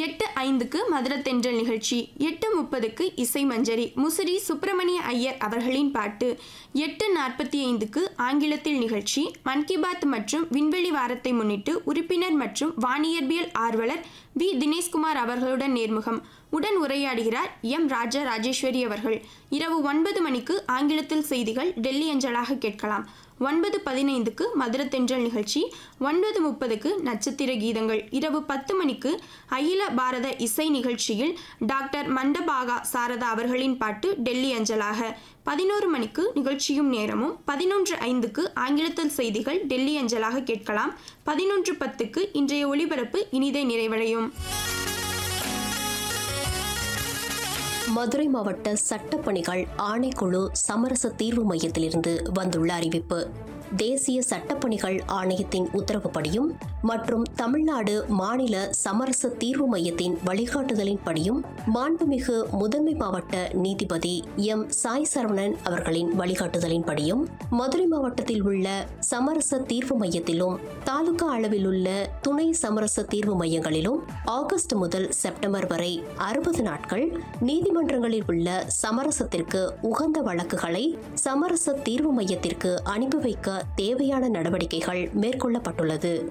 எட்டு ஐந்துக்கு மதுரத்தென்றல் நிகழ்ச்சி எட்டு முப்பதுக்கு இசை மஞ்சரி முசிறி சுப்பிரமணிய ஐயர் அவர்களின் பாட்டு எட்டு நாற்பத்தி ஐந்துக்கு ஆங்கிலத்தில் நிகழ்ச்சி மன் கி பாத் மற்றும் விண்வெளி வாரத்தை முன்னிட்டு உறுப்பினர் மற்றும் வானியற்பியல் ஆர்வலர் வி தினேஷ்குமார் அவர்களுடன் நேர்முகம் உடன் உரையாடுகிறார் எம் ராஜா ராஜேஸ்வரி அவர்கள் இரவு ஒன்பது மணிக்கு ஆங்கிலத்தில் செய்திகள் டெல்லி அஞ்சலாக கேட்கலாம் ஒன்பது பதினைந்துக்கு மதுரத்தென்றல் நிகழ்ச்சி ஒன்பது முப்பதுக்கு நட்சத்திர கீதங்கள் இரவு பத்து மணிக்கு அகில பாரத இசை நிகழ்ச்சியில் டாக்டர் மண்டபாகா சாரதா அவர்களின் பாட்டு டெல்லி அஞ்சலாக பதினோரு மணிக்கு நிகழ்ச்சியும் நேரமும் பதினொன்று ஐந்துக்கு ஆங்கிலத்தில் செய்திகள் டெல்லி அஞ்சலாக கேட்கலாம் பதினொன்று பத்துக்கு இன்றைய ஒளிபரப்பு இனிதே நிறைவடையும் மதுரை மாவட்ட சட்டப்பணிகள் ஆணைக்குழு சமரச தீர்வு மையத்திலிருந்து வந்துள்ள அறிவிப்பு தேசிய சட்டப்பணிகள் ஆணையத்தின் உத்தரவுப்படியும் மற்றும் தமிழ்நாடு மாநில சமரச தீர்வு மையத்தின் வழிகாட்டுதலின்படியும் மாண்புமிகு முதன்மை மாவட்ட நீதிபதி எம் சாய் சரவணன் அவர்களின் வழிகாட்டுதலின்படியும் மதுரை மாவட்டத்தில் உள்ள சமரச தீர்வு மையத்திலும் தாலுகா அளவில் உள்ள துணை சமரச தீர்வு மையங்களிலும் ஆகஸ்ட் முதல் செப்டம்பர் வரை அறுபது நாட்கள் நீதிமன்றங்களில் உள்ள சமரசத்திற்கு உகந்த வழக்குகளை சமரச தீர்வு மையத்திற்கு அனுப்பி வைக்க தேவையான நடவடிக்கைகள் மேற்கொள்ளப்பட்டுள்ளது